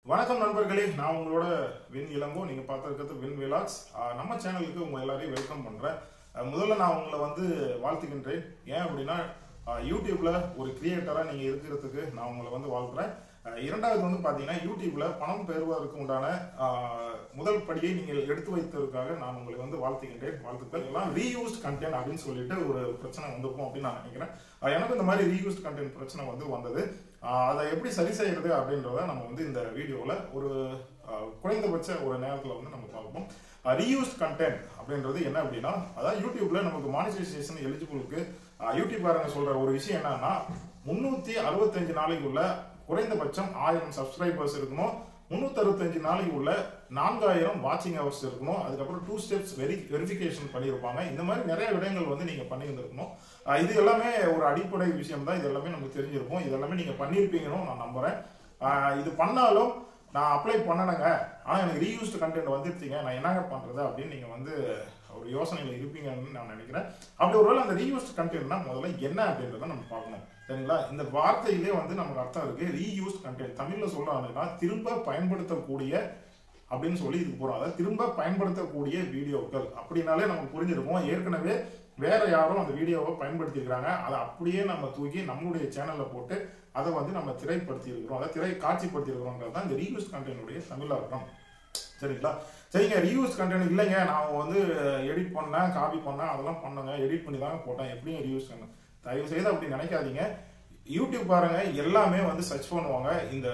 வணக்கம் நண்பர்களே நான் உங்களோட வின் இளங்கோ நீங்க பார்த்துருக்கிறது வின் விலாக்ஸ் நம்ம சேனலுக்கு உங்க எல்லாரையும் வெல்கம் பண்றேன் அஹ் முதல்ல நான் உங்களை வந்து வாழ்த்துகின்றேன் ஏன் அப்படின்னா அஹ் யூடியூப்ல ஒரு கிரியேட்டரா நீங்க இருக்கிறதுக்கு நான் உங்களை வந்து வாழ்த்துறேன் அஹ் இரண்டாவது வந்து பாத்தீங்கன்னா யூடியூப்ல பணம் பெறுவதற்கு உண்டான அஹ், முதல் படியை நீங்கள் எடுத்து வைத்ததற்காக நான் உங்களை வந்து வாழ்த்துகின்றேன் வாழ்த்துக்கள் எல்லாம் ரீயூஸ்ட் கண்டென்ட் அப்படின்னு சொல்லிட்டு ஒரு பிரச்சனை வந்திருக்கும் அப்படின்னு நான் நினைக்கிறேன் அஹ் எனக்கு இந்த மாதிரி ரீயூஸ்ட் கண்டென்ட் பிரச்சனை வந்து வந்தது அஹ் அதை எப்படி சரி செய்யறது அப்படின்றத நம்ம வந்து இந்த வீடியோல ஒரு அஹ், குறைந்தபட்ச ஒரு நேரத்துல வந்து நம்ம பார்ப்போம் ரீயூஸ்ட் கண்டென்ட் அப்படின்றது என்ன அப்படின்னா அதாவது யூடியூப்ல நமக்கு மானிட்டைசேஷன் எலிஜிபிளுக்கு யூடியூப்காரங்க சொல்ற ஒரு விஷயம் என்னன்னா முன்னூத்தி அறுபத்தஞ்சு நாளைக்குள்ள குறைந்தபட்சம் ஆயிரம் சப்ஸ்கிரைபர்ஸ் இருக்கணும் முன்னூத்தி அறுபத்தஞ்சு நாளைக்கு உள்ள நான்காயிரம் வாட்சிங் ஹவர்ஸ் இருக்கணும் அதுக்கப்புறம் டூ ஸ்டெப்ஸ் வெரி வெரிஃபிகேஷன் பண்ணியிருப்பாங்க இந்த மாதிரி நிறைய விடயங்கள் வந்து நீங்க பண்ணியிருந்திருக்கணும் அஹ் இது எல்லாமே ஒரு அடிப்படை விஷயம் தான் இது எல்லாமே நமக்கு தெரிஞ்சிருக்கும் இது எல்லாமே நீங்க பண்ணியிருப்பீங்கன்னு நான் நம்புறேன் அஹ் இது பண்ணாலும் நான் அப்ளை பண்ணணுங்க ஆனா எனக்கு ரீயூஸ்டு கண்டென்ட் வந்துருச்சுங்க நான் என்னங்க பண்றது அப்படின்னு நீங்க வந்து ஒரு யோசனையில இருப்பீங்கன்னு நான் நினைக்கிறேன் அப்படி ஒருவேளை அந்த ரீயூஸ்டு கண்டென்ட்னா முதல்ல என்ன அப்படின்றத நம்ம பார்க்கணும் சரிங்களா இந்த வார்த்தையிலே வந்து நமக்கு அர்த்தம் இருக்கு ரீயூஸ்ட் கண்டென்ட் தமிழ்ல சொல்றாங்கன்னா திரும்ப பயன்படுத்தக்கூடிய அப்படின்னு சொல்லி இதுக்கு போறோம் அதாவது திரும்ப பயன்படுத்தக்கூடிய வீடியோக்கள் அப்படின்னாலே நமக்கு புரிஞ்சிருக்கும் ஏற்கனவே வேற யாரும் அந்த வீடியோவை பயன்படுத்தியிருக்கிறாங்க அதை அப்படியே நம்ம தூக்கி நம்மளுடைய சேனல்ல போட்டு அதை வந்து நம்ம திரைப்படுத்தி இருக்கிறோம் அதை திரை காட்சிப்படுத்தி இருக்கிறோங்கிறது தான் இந்த ரீயூஸ் கண்டென்ட்டுடைய தமிழ் அர்த்தம் சரிங்களா சரிங்க ரீயூஸ் கண்டென்ட் இல்லைங்க நான் வந்து எடிட் பண்ணேன் காப்பி பண்ணேன் அதெல்லாம் பண்ணுங்க எடிட் பண்ணி தாங்க போட்டேன் எப்படியும் ரீயூஸ் பண்ண தயவு செய்து அப்படி நினைக்காதீங்க யூடியூப் பாருங்க எல்லாமே வந்து சர்ச் பண்ணுவாங்க இந்த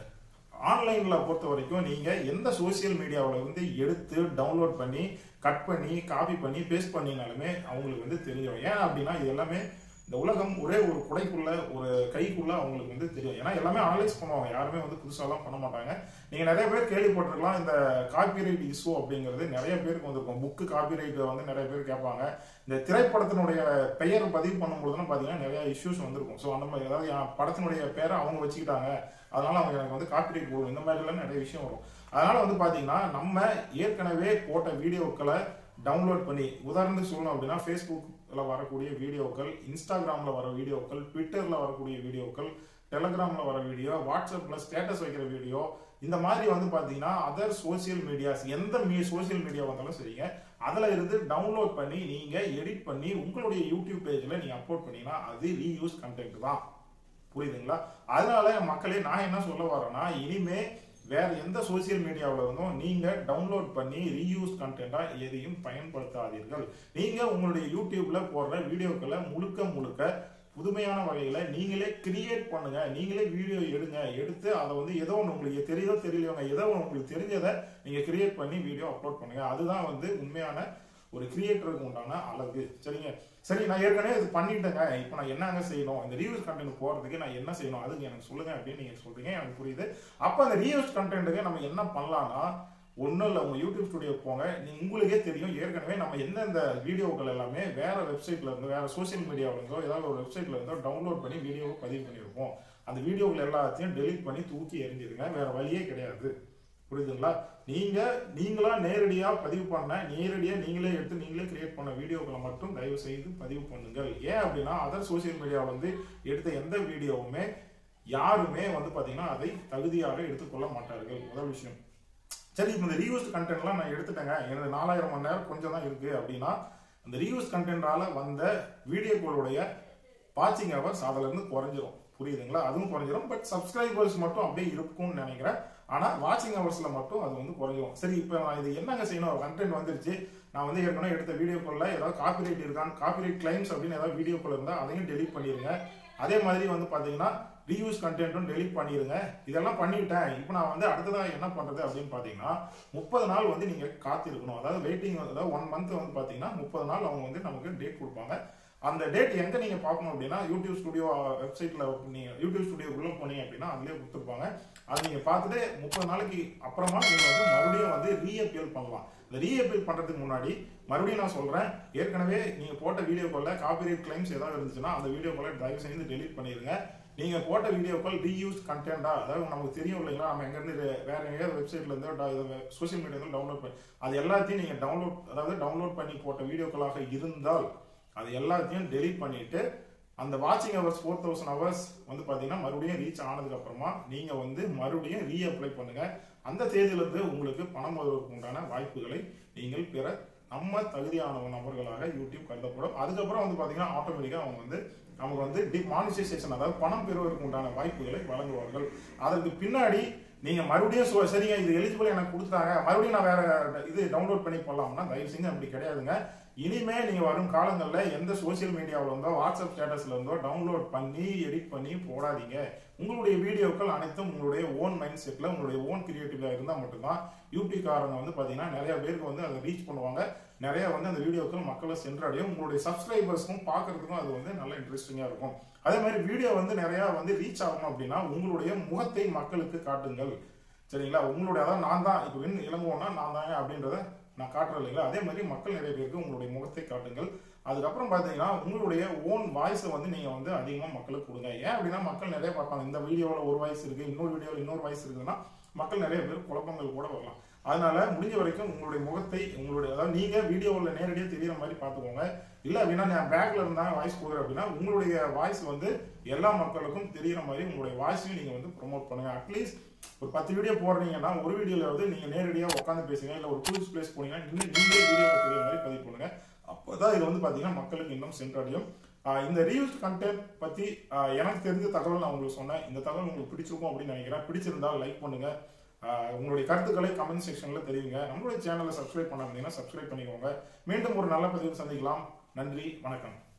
ஆன்லைன்ல பொறுத்த வரைக்கும் நீங்க எந்த சோசியல் மீடியாவில இருந்து எடுத்து டவுன்லோட் பண்ணி கட் பண்ணி காப்பி பண்ணி பேஸ்ட் பண்ணினாலுமே அவங்களுக்கு வந்து தெரியும் ஏன் அப்படின்னா இது எல்லாமே இந்த உலகம் ஒரே ஒரு குடைக்குள்ள ஒரு கைக்குள்ள அவங்களுக்கு வந்து தெரியும் ஏன்னா எல்லாமே அனலைஸ் பண்ணுவாங்க யாருமே வந்து புதுசாலாம் பண்ண மாட்டாங்க நீங்க நிறைய பேர் கேள்விப்பட்டிருக்கலாம் இந்த காப்பிரைட் இஷ்யூ அப்படிங்கிறது நிறைய பேருக்கு வந்திருக்கும் புக்கு காப்பிரைட் வந்து நிறைய பேர் கேட்பாங்க இந்த திரைப்படத்தினுடைய பெயர் பதிவு பண்ணும்போதுலாம் பாத்தீங்கன்னா நிறைய இஷ்யூஸ் வந்திருக்கும் ஸோ அந்த மாதிரி அதாவது என் படத்தினுடைய பேரை அவங்க வச்சுக்கிட்டாங்க அதனால அவங்க எனக்கு வந்து காப்பிரைட் போடும் இந்த மாதிரி எல்லாம் நிறைய விஷயம் வரும் அதனால வந்து பாத்தீங்கன்னா நம்ம ஏற்கனவே போட்ட வீடியோக்களை டவுன்லோட் பண்ணி உதாரணத்துக்கு சொல்லணும் அப்படின்னா ஃபேஸ்புக்கில் வரக்கூடிய வீடியோக்கள் இன்ஸ்டாகிராமில் வர வீடியோக்கள் ட்விட்டரில் வரக்கூடிய வீடியோக்கள் டெலகிராமில் வர வீடியோ வாட்ஸ்அப்பில் ஸ்டேட்டஸ் வைக்கிற வீடியோ இந்த மாதிரி வந்து பார்த்தீங்கன்னா அதர் சோசியல் மீடியாஸ் எந்த மீ சோசியல் மீடியா வந்தாலும் சரிங்க அதில் இருந்து டவுன்லோட் பண்ணி நீங்கள் எடிட் பண்ணி உங்களுடைய யூடியூப் பேஜில் நீங்கள் அப்லோட் பண்ணீங்கன்னா அது ரீயூஸ் கண்டென்ட் தான் புரியுதுங்களா அதனால மக்களே நான் என்ன சொல்ல வரேன்னா இனிமே வேற எந்த சோசியல் மீடியாவில் இருந்தும் நீங்க டவுன்லோட் பண்ணி ரீயூஸ் கண்டென்ட்டா எதையும் பயன்படுத்தாதீர்கள் நீங்க உங்களுடைய யூடியூப்ல போடுற வீடியோக்களை முழுக்க முழுக்க புதுமையான வகையில நீங்களே கிரியேட் பண்ணுங்க நீங்களே வீடியோ எடுங்க எடுத்து அதை வந்து ஏதோ ஒன்று உங்களுக்கு தெரியுதோ தெரியலையோங்க ஏதோ ஒன்று உங்களுக்கு தெரிஞ்சதை நீங்க கிரியேட் பண்ணி வீடியோ அப்லோட் பண்ணுங்க அதுதான் வந்து உண்மையான ஒரு கிரியேட்டருக்கு உண்டான அழகு சரிங்க சரி நான் ஏற்கனவே இது பண்ணிட்டேங்க இப்போ நான் என்னங்க செய்யணும் இந்த ரிவ்யூஸ் கண்டென்ட் போறதுக்கு நான் என்ன செய்யணும் அதுக்கு எனக்கு சொல்லுங்க அப்படின்னு நீங்க சொல்றீங்க எனக்கு புரியுது அப்போ அந்த ரிவ்யூஸ் கண்டென்ட்டுக்கு நம்ம என்ன பண்ணலாம்னா ஒன்றும் இல்லை உங்கள் யூடியூப் ஸ்டுடியோ போங்க நீ உங்களுக்கே தெரியும் ஏற்கனவே நம்ம எந்தெந்த வீடியோக்கள் எல்லாமே வேற வெப்சைட்ல இருந்து வேற சோசியல் மீடியாவில் இருந்தோ ஏதாவது ஒரு வெப்சைட்ல இருந்தோ டவுன்லோட் பண்ணி வீடியோவை பதிவு பண்ணியிருப்போம் அந்த வீடியோக்கள் எல்லாத்தையும் டெலீட் பண்ணி தூக்கி எறிஞ்சிருங்க வேற வழியே கிடையாது புரியுதுங்களா நீங்க நீங்களா நேரடியா பதிவு பண்ண நேரடியா நீங்களே எடுத்து நீங்களே கிரியேட் பண்ண வீடியோக்களை மட்டும் தயவு செய்து பதிவு பண்ணுங்கள் ஏன் அப்படின்னா அதர் சோசியல் மீடியாவில் வந்து எடுத்த எந்த வீடியோவுமே யாருமே வந்து பாத்தீங்கன்னா அதை தகுதியாக எடுத்துக்கொள்ள மாட்டார்கள் முதல் விஷயம் சரி இப்போ இந்த ரீயூஸ் கண்டென்ட்லாம் நான் எடுத்துட்டேங்க எனது நாலாயிரம் மணி நேரம் கொஞ்சம் தான் இருக்கு அப்படின்னா அந்த ரீயூஸ் கண்டென்ட்டால வந்த வீடியோக்களுடைய வாட்சிங் ஹவர்ஸ் அதுல இருந்து குறைஞ்சிரும் புரியுதுங்களா அதுவும் குறைஞ்சிரும் பட் சப்ஸ்கிரைபர்ஸ் மட்டும் அப்படியே இருக்கும்னு நினைக்கிறேன் ஆனா வாட்சிங் ஹவர்ஸ்ல மட்டும் அது வந்து குறையும் சரி இப்போ நான் இது என்னங்க செய்யணும் கண்டென்ட் வந்துருச்சு நான் வந்து ஏற்கனவே எடுத்த வீடியோக்குள்ள ஏதாவது காப்பிரைட் இருக்கான்னு காப்பிரைட் கிளைம்ஸ் அப்படின்னு ஏதாவது வீடியோக்குள்ள இருந்தா அதையும் டெலீட் பண்ணிருங்க அதே மாதிரி வந்து பாத்தீங்கன்னா ரீயூஸ் கண்டென்ட்டும் டெலிட் பண்ணிடுங்க இதெல்லாம் பண்ணிட்டேன் இப்போ நான் வந்து அடுத்ததாக என்ன பண்றது அப்படின்னு பார்த்தீங்கன்னா முப்பது நாள் வந்து நீங்க காத்திருக்கணும் அதாவது வெயிட்டிங் அதாவது ஒன் மந்த் வந்து பார்த்தீங்கன்னா முப்பது நாள் அவங்க வந்து நமக்கு டேட் கொடுப்பாங்க அந்த டேட் எங்க நீங்க பார்க்கணும் அப்படின்னா யூடியூப் ஸ்டுடியோ வெப்சைட்ல நீங்க யூடியூப் ஸ்டுடியோக்குள்ள போனீங்க அப்படின்னா அதுலயே கொடுத்துருப்பாங்க அது நீங்க பார்த்துட்டு முப்பது நாளைக்கு அப்புறமா நீங்க வந்து மறுபடியும் வந்து ரீஅப்பீல் பண்ணலாம் இந்த ரீஅப்பீல் பண்றதுக்கு முன்னாடி மறுபடியும் நான் சொல்றேன் ஏற்கனவே நீங்க போட்ட வீடியோக்குள்ள காப்பிரைட் கிளைம்ஸ் ஏதாவது இருந்துச்சுன்னா அந்த வீடியோக்குள்ள தயவு செய்து டெலீட் பண்ணிருங்க நீங்க போட்ட வீடியோக்கள் ரீயூஸ் கண்டென்ட்டா அதாவது நமக்கு தெரியும் இல்லைங்களா நம்ம எங்க இருந்து வேற எங்கேயாவது வெப்சைட்ல இருந்து சோசியல் மீடியா டவுன்லோட் பண்ணி அது எல்லாத்தையும் நீங்க டவுன்லோட் அதாவது டவுன்லோட் பண்ணி போட்ட வீடியோக்களாக இருந்தால் அது எல்லாத்தையும் டெலீட் பண்ணிட்டு அந்த வாட்சிங் ஹவர்ஸ் ஃபோர் தௌசண்ட் ஹவர்ஸ் வந்து பார்த்தீங்கன்னா மறுபடியும் ரீச் ஆனதுக்கு அப்புறமா நீங்க வந்து மறுபடியும் ரீஅப்ளை பண்ணுங்க அந்த தேதியிலிருந்து உங்களுக்கு பணம் வருவதற்கு உண்டான வாய்ப்புகளை நீங்கள் பெற நம்ம தகுதியான நபர்களாக யூடியூப் கருதப்படும் அதுக்கப்புறம் வந்து பார்த்தீங்கன்னா ஆட்டோமேட்டிக்காக அவங்க வந்து நமக்கு வந்து டி மானிட்டைசேஷன் அதாவது பணம் பெறுவதற்கு உண்டான வாய்ப்புகளை வழங்குவார்கள் அதற்கு பின்னாடி நீங்க மறுபடியும் சொ- சரிங்க இது எலிஜிபிள் எனக்கு கொடுத்துட்டாங்க மறுபடியும் நான் வேற இது டவுன்லோட் பண்ணி போடலாம்னா தயவு செஞ்சு அப்படி கிடையாதுங்க இனிமே நீங்க வரும் காலங்களில் எந்த சோஷியல் மீடியாவில் இருந்தோ வாட்ஸ்அப் ஸ்டேட்டஸ்ல இருந்தோ டவுன்லோட் பண்ணி எடிட் பண்ணி போடாதீங்க உங்களுடைய வீடியோக்கள் அனைத்தும் உங்களுடைய ஓன் மைண்ட் செட்ல உங்களுடைய ஓன் கிரியேட்டிவ்ல இருந்தால் மட்டும்தான் யூடியூப்காரங்க வந்து பாத்தீங்கன்னா நிறைய பேருக்கு வந்து அதை ரீச் பண்ணுவாங்க நிறைய வந்து அந்த வீடியோக்கள் மக்களை சென்றடையும் உங்களுடைய சப்ஸ்கிரைபர்ஸ்க்கும் பார்க்கறதுக்கும் அது வந்து நல்ல இன்ட்ரெஸ்டிங்கா இருக்கும் அதே மாதிரி வீடியோ வந்து நிறைய வந்து ரீச் ஆகணும் அப்படின்னா உங்களுடைய முகத்தை மக்களுக்கு காட்டுங்கள் சரிங்களா உங்களுடைய அதாவது நான் தான் இப்போ வின் இளங்குவோம்னா நான் தாங்க அப்படின்றத நான் காட்டுறேன் இல்லைங்களா அதே மாதிரி மக்கள் நிறைய பேருக்கு உங்களுடைய முகத்தை காட்டுங்கள் அதுக்கப்புறம் பார்த்தீங்கன்னா உங்களுடைய ஓன் வாய்ஸை வந்து நீங்கள் வந்து அதிகமாக மக்களுக்கு கொடுங்க ஏன் அப்படின்னா மக்கள் நிறைய பார்ப்பாங்க இந்த வீடியோவில் ஒரு வாய்ஸ் இருக்கு இன்னொரு வீடியோவில் இன்னொரு வாய்ஸ் இருக்குதுன்னா மக்கள் நிறைய பேர் குழப்பங்கள் கூட வரலாம் அதனால முடிஞ்ச வரைக்கும் உங்களுடைய முகத்தை உங்களுடைய அதாவது நீங்க வீடியோவில் நேரடியாக தெரியுற மாதிரி பார்த்துக்கோங்க இல்ல அப்படின்னா நான் பேக்ல இருந்தாங்க வாய்ஸ் கொடுக்குறேன் அப்படின்னா உங்களுடைய வாய்ஸ் வந்து எல்லா மக்களுக்கும் தெரியுற மாதிரி உங்களுடைய வாய்ஸையும் நீங்க வந்து ப்ரோமோட் பண்ணுங்க அட்லீஸ்ட் ஒரு பத்து வீடியோ போடுறீங்கன்னா ஒரு வீடியோல வந்து நீங்க நேரடியாக உட்காந்து பேசுங்க இல்ல ஒரு டூரிஸ்ட் பிளேஸ் போனீங்கன்னா இன்னும் நீங்களே வீடியோ தெரியுற மாதிரி பதிவு பண்ணுங்க அப்போதான் இது வந்து பாத்தீங்கன்னா மக்களுக்கு இன்னும் சென்றடையும் ஆஹ் இந்த ரீயூஸ் கண்டென்ட் பத்தி ஆஹ் எனக்கு தெரிஞ்ச தகவல் நான் உங்களுக்கு சொன்னேன் இந்த தகவல் உங்களுக்கு பிடிச்சிருக்கும் அப்படின்னு நினைக்கிறேன் பிடிச்சிருந்தா லைக் பண்ணுங்க ஆஹ் உங்களுடைய கருத்துக்களை கமெண்ட் செக்ஷன்ல தெரிவிங்க நம்மளுடைய சேனலை சப்ஸ்கிரைப் பண்ணாமீங்கன்னா சப்ஸ்கிரைப் பண்ணிக்கோங்க மீண்டும் ஒரு நல்ல பதிவு சந்திக்கலாம் நன்றி வணக்கம்